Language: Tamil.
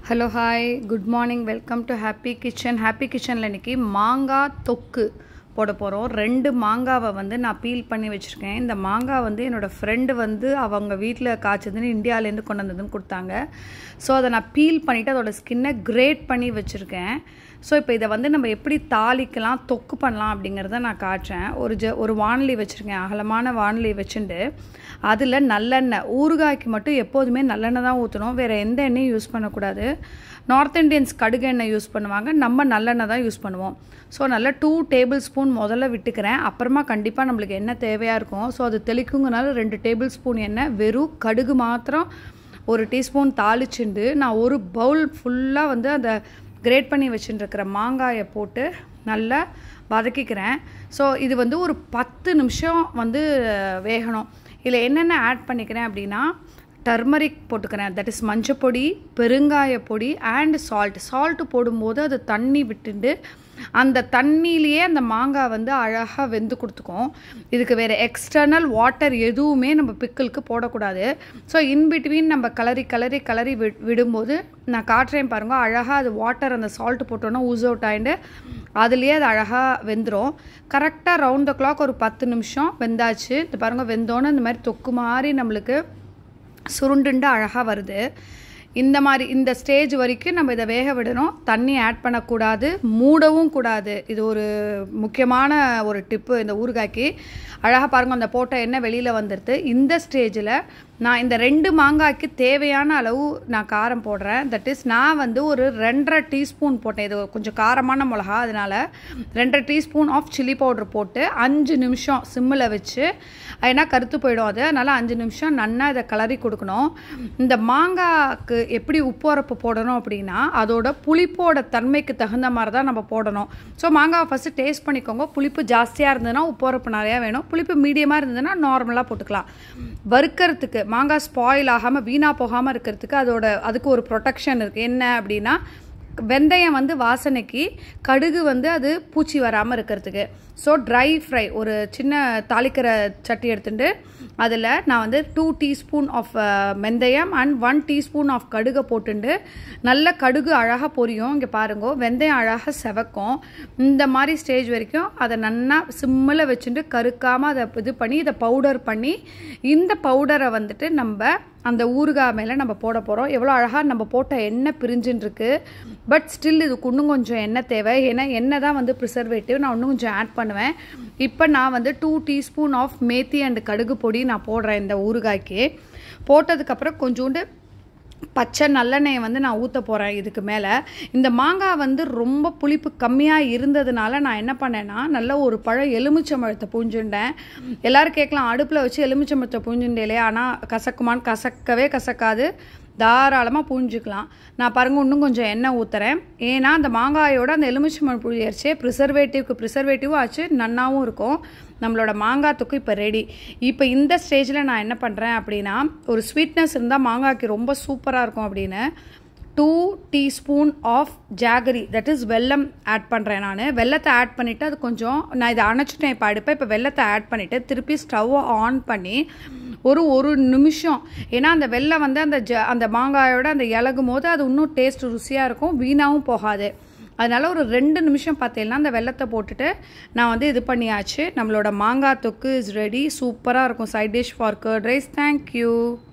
hello hi good morning welcome to happy kitchen happy கிச்சனில் இன்றைக்கி மாங்காய் தொக்கு போட போகிறோம் ரெண்டு மாங்காவை வந்து நான் பீல் பண்ணி வச்சுருக்கேன் இந்த மாங்காய் வந்து என்னோடய ஃப்ரெண்டு வந்து அவங்க வீட்டில் காய்ச்சதுன்னு இந்தியாவிலேருந்து கொண்டு வந்ததுன்னு கொடுத்தாங்க ஸோ அதை நான் பீல் பண்ணிவிட்டு அதோட ஸ்கின்னை கிரேட் பண்ணி வச்சுருக்கேன் ஸோ இப்போ இதை வந்து நம்ம எப்படி தாளிக்கலாம் தொக்கு பண்ணலாம் அப்படிங்கிறத நான் காட்டுறேன் ஒரு ஜ ஒரு வானொலி வச்சுருக்கேன் அகலமான வானொலி வச்சுட்டு அதில் நல்லெண்ணெய் ஊறுகாய்க்கு மட்டும் எப்போதுமே நல்லெண்ணெய் தான் ஊற்றணும் வேறு எந்த எண்ணெயும் யூஸ் பண்ணக்கூடாது நார்த் இந்தியன்ஸ் கடுகு எண்ணெய் யூஸ் பண்ணுவாங்க நம்ம நல்லெண்ணெய் தான் யூஸ் பண்ணுவோம் ஸோ நல்லா டூ டேபிள் ஸ்பூன் முதல்ல விட்டுக்கிறேன் அப்புறமா கண்டிப்பாக நம்மளுக்கு எண்ணெய் தேவையாக இருக்கும் ஸோ அது தெளிக்குங்கனால ரெண்டு டேபிள் ஸ்பூன் எண்ணெய் வெறும் கடுகு மாத்திரம் ஒரு டீஸ்பூன் தாளிச்சுண்டு நான் ஒரு பவுல் ஃபுல்லாக வந்து அந்த கிரேட் பண்ணி வச்சுட்டுருக்கிற மாங்காயை போட்டு நல்லா வதக்கிக்கிறேன் ஸோ இது வந்து ஒரு பத்து நிமிஷம் வந்து வேகணும் இதில் என்னென்ன ஆட் பண்ணிக்கிறேன் அப்படின்னா டர்மரிக் போட்டுக்கிறேன் தட் இஸ் மஞ்சப்பொடி பெருங்காய பொடி அண்ட் சால்ட் சால்ட்டு போடும்போது அது தண்ணி விட்டுண்டு அந்த தண்ணியிலேயே அந்த மாங்காய் வந்து அழகாக வெந்து கொடுத்துக்கும் இதுக்கு வேறு எக்ஸ்டர்னல் வாட்டர் எதுவுமே நம்ம பிக்கிளுக்கு போடக்கூடாது ஸோ இன்பிட்வீன் நம்ம கலரி கலரி கலரி வி விடும்போது நான் காட்டுறேன் பாருங்க அழகாக அது வாட்டர் அந்த சால்ட் போட்டோன்னா ஊஸ் அவுட் ஆகிட்டு அதுலேயே அது அழகாக வெந்துடும் கரெக்டாக ரவுண்ட் த கிளாக் ஒரு பத்து நிமிஷம் வெந்தாச்சு இது பாருங்கள் வெந்தோன்னே இந்த மாதிரி தொக்கு மாதிரி நம்மளுக்கு சுருண்டுண்டு அழகாக வருது இந்த மாதிரி இந்த ஸ்டேஜ் வரைக்கும் நம்ம இதை வேக விடணும் தண்ணி ஆட் பண்ணக்கூடாது மூடவும் கூடாது இது ஒரு முக்கியமான ஒரு டிப்பு இந்த ஊறுகாய்க்கு அழகாக பாருங்கள் அந்த போட்ட எண்ணெய் வெளியில் வந்துடுது இந்த ஸ்டேஜில் நான் இந்த ரெண்டு மாங்காய்க்கு தேவையான அளவு நான் காரம் போடுறேன் தட் இஸ் நான் வந்து ஒரு ரெண்டரை டீஸ்பூன் போட்டேன் இது கொஞ்சம் காரமான மிளகா அதனால் ரெண்டரை டீஸ்பூன் ஆஃப் சில்லி பவுடர் போட்டு அஞ்சு நிமிஷம் சிம்மில் வச்சு ஏன்னா கருத்து போயிடும் அது அதனால் அஞ்சு நிமிஷம் நன்னா இதை கிளறி கொடுக்கணும் இந்த மாங்காய்க்கு எப்படி உப்புரப்பு போடணும் அப்படின்னா அதோட புளிப்போட தன்மைக்கு தகுந்த மாதிரி தான் நம்ம போடணும் ஸோ மாங்காவை ஃபஸ்ட்டு டேஸ்ட் பண்ணிக்கோங்க புளிப்பு ஜாஸ்தியாக இருந்ததுன்னா உப்புரப்பு நிறையா வேணும் புளிப்பு மீடியமாக இருந்ததுன்னா நார்மலாக போட்டுக்கலாம் வறுக்கிறதுக்கு மாங்காய் ஸ்பாயில் ஆகாமல் வீணாக போகாமல் இருக்கிறதுக்கு அதோட அதுக்கு ஒரு ப்ரொடெக்ஷன் இருக்குது என்ன அப்படின்னா வெந்தயம் வந்து வாசனைக்கு கடுகு வந்து அது பூச்சி வராமல் இருக்கிறதுக்கு ஸோ ட்ரை ஃப்ரை ஒரு சின்ன தாளிக்கிற சட்டி எடுத்துட்டு அதில் நான் வந்து டூ டீஸ்பூன் ஆஃப் வெந்தயம் அண்ட் ஒன் டீஸ்பூன் ஆஃப் கடுகை போட்டுண்டு நல்ல கடுகு அழகாக பொரியும் இங்கே பாருங்க வெந்தயம் அழகாக செவக்கும் இந்த மாதிரி ஸ்டேஜ் வரைக்கும் அதை நல்லா சிம்மில் வச்சுட்டு கருக்காமல் அதை இது பண்ணி இதை பவுடர் பண்ணி இந்த பவுடரை வந்துட்டு நம்ம அந்த ஊறுகாய் மேலே நம்ம போட போகிறோம் எவ்வளோ அழகாக நம்ம போட்ட எண்ணெய் பிரிஞ்சுன்னு இருக்கு பட் ஸ்டில் இதுக்கு இன்னும் கொஞ்சம் எண்ணெய் தேவை ஏன்னா எண்ணெய் தான் வந்து ப்ரிசர்வேட்டிவ் நான் இன்னும் கொஞ்சம் ஆட் பண்ணுவேன் இப்போ நான் வந்து two teaspoon of methi and கடுகு பொடி நான் போடுறேன் இந்த ஊறுகாய்க்கு போட்டதுக்கப்புறம் கொஞ்சோண்டு பச்சை நல்லெண்ணெயை வந்து நான் ஊற்ற போகிறேன் இதுக்கு மேலே இந்த மாங்காய் வந்து ரொம்ப புளிப்பு கம்மியாக இருந்ததுனால நான் என்ன பண்ணேன்னா நல்ல ஒரு பழம் எலுமிச்சம்பழத்தை பூஞ்சுண்டேன் எல்லோரும் கேட்கலாம் அடுப்பில் வச்சு எலுமிச்சம்பழத்தை பூஞ்சுண்டே இல்லையா ஆனால் கசக்குமான்னு கசக்கவே கசக்காது தாராளமாக பூஞ்சிக்கலாம் நான் பாருங்கள் இன்னும் கொஞ்சம் எண்ணெய் ஊற்றுறேன் ஏன்னா அந்த மாங்காயோட அந்த எலுமிச்சம்பழம் புழியரிச்சே ப்ரிசர்வேட்டிவ்க்கு ப்ரிசர்வேட்டிவும் ஆச்சு நன்னாவும் இருக்கும் நம்மளோட மாங்காய் தொக்கு இப்போ ரெடி இப்போ இந்த ஸ்டேஜில் நான் என்ன பண்ணுறேன் அப்படின்னா ஒரு ஸ்வீட்னஸ் இருந்தால் மாங்காய்க்கு ரொம்ப சூப்பராக இருக்கும் அப்படின்னு two teaspoon of jaggery that is வெல்லம் ஆட் பண்ணுறேன் நான் வெள்ளத்தை ஆட் பண்ணிவிட்டு அது கொஞ்சம் நான் இதை அணைச்சிட்டேன் இப்போ அடுப்பேன் இப்போ வெள்ளத்தை ஆட் பண்ணிவிட்டு திருப்பி ஸ்டவ்வை ஆன் பண்ணி ஒரு ஒரு நிமிஷம் ஏன்னா அந்த வெள்ளம் வந்து அந்த ஜ அந்த மாங்காயோட அந்த இலகும் போது அது இன்னும் டேஸ்ட் ருசியாக இருக்கும் வீணாகவும் போகாது அதனால் ஒரு ரெண்டு நிமிஷம் பார்த்தீங்கன்னா அந்த வெள்ளத்தை போட்டுட்டு நான் வந்து இது பண்ணியாச்சு நம்மளோட மாங்காய் தொக்கு இஸ் ரெடி சூப்பராக இருக்கும் side dish for curd rice thank you